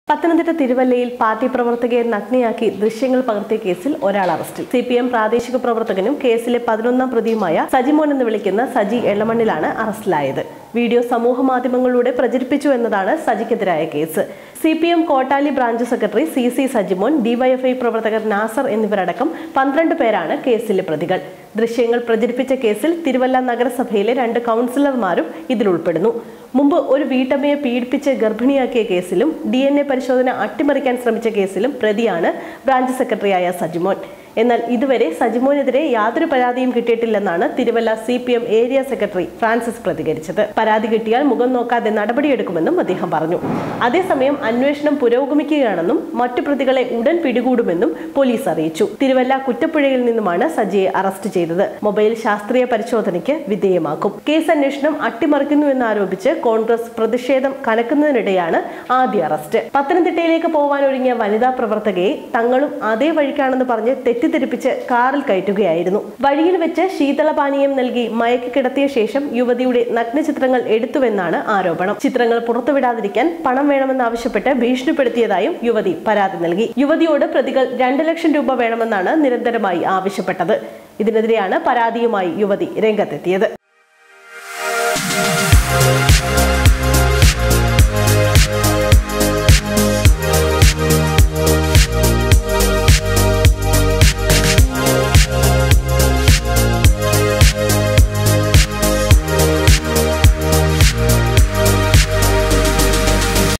പത്തനംതിട്ട തിരുവല്ലയിൽ പാർട്ടി പ്രവർത്തകയെ നഗ്നയാക്കി ദൃശ്യങ്ങൾ പകർത്തിയ കേസിൽ ഒരാൾ അറസ്റ്റിൽ സി പി എം പ്രാദേശിക പ്രവർത്തകനും കേസിലെ പതിനൊന്നാം പ്രതിയുമായ സജിമോൻ എന്ന് വിളിക്കുന്ന സജി എളമണ്ണിലാണ് അറസ്റ്റിലായത് വീഡിയോ സമൂഹ മാധ്യമങ്ങളിലൂടെ പ്രചരിപ്പിച്ചു എന്നതാണ് സജിക്കെതിരായ case C P M Kottali branch secretary C C Sajimon DYFI പ്രവർത്തകർ നാസർ എന്നിവരടക്കം പന്ത്രണ്ട് പേരാണ് കേസിലെ പ്രതികൾ ദൃശ്യങ്ങൾ പ്രചരിപ്പിച്ച കേസിൽ തിരുവല്ല നഗരസഭയിലെ രണ്ട് കൗൺസിലർമാരും ഇതിൽ ഉൾപ്പെടുന്നു മുമ്പ് ഒരു വീട്ടമ്മയെ പീഡിപ്പിച്ച് ഗർഭിണിയാക്കിയ കേസിലും ഡി എൻ എ പരിശോധന അട്ടിമറിക്കാൻ ശ്രമിച്ച കേസിലും പ്രതിയാണ് ബ്രാഞ്ച് സെക്രട്ടറിയായ സജിമോൻ എന്നാൽ ഇതുവരെ സജിമോനെതിരെ യാതൊരു പരാതിയും കിട്ടിയിട്ടില്ലെന്നാണ് Thiruvalla C P M area secretary Francis പ്രതികരിച്ചത് പരാതി കിട്ടിയാൽ മുഖം നോക്കാതെ നടപടിയെടുക്കുമെന്നും അദ്ദേഹം പറഞ്ഞു അതേസമയം അന്വേഷണം പുരോഗമിക്കുകയാണെന്നും മറ്റു പ്രതികളെ ഉടൻ പിടികൂടുമെന്നും പോലീസ് അറിയിച്ചു തിരുവല്ല കുറ്റപ്പുഴയിൽ നിന്നുമാണ് സജിയെ അറസ്റ്റ് ചെയ്തത് മൊബൈൽ ശാസ്ത്രീയ പരിശോധനയ്ക്ക് വിധേയമാക്കും കേസ് അന്വേഷണം അട്ടിമറിക്കുന്നുവെന്നാരോപിച്ച് കോൺഗ്രസ് പ്രതിഷേധം കനക്കുന്നതിനിടെയാണ് ആദ്യ അറസ്റ്റ് പത്തനംതിട്ടയിലേക്ക് പോവാൻ ഒരുങ്ങിയ വനിതാ പ്രവർത്തകയെ തങ്ങളും അതേ വഴിക്കാണെന്ന് പറഞ്ഞ് തെറ്റിദ്ധരിപ്പിച്ച് കാറിൽ കയറ്റുകയായിരുന്നു വഴിയിൽ വെച്ച് ശീതളപാനീയം നൽകി മയക്കി കിടത്തിയ ശേഷം യുവതിയുടെ നഗ്നചിത്രങ്ങൾ എടുത്തുവെന്നാണ് ആരോപണം ചിത്രങ്ങൾ പുറത്തുവിടാതിരിക്കാൻ പണം വേണമെന്നാവശ്യപ്പെട്ട് ഭീഷണിപ്പെടുത്തിയതായും യുവതി പരാതി നൽകി യുവതിയോട് പ്രതികൾ രണ്ട് ലക്ഷം രൂപ വേണമെന്നാണ് നിരന്തരമായി ആവശ്യപ്പെട്ടത് ഇതിനെതിരെയാണ് പരാതിയുമായി യുവതി രംഗത്തെത്തിയത്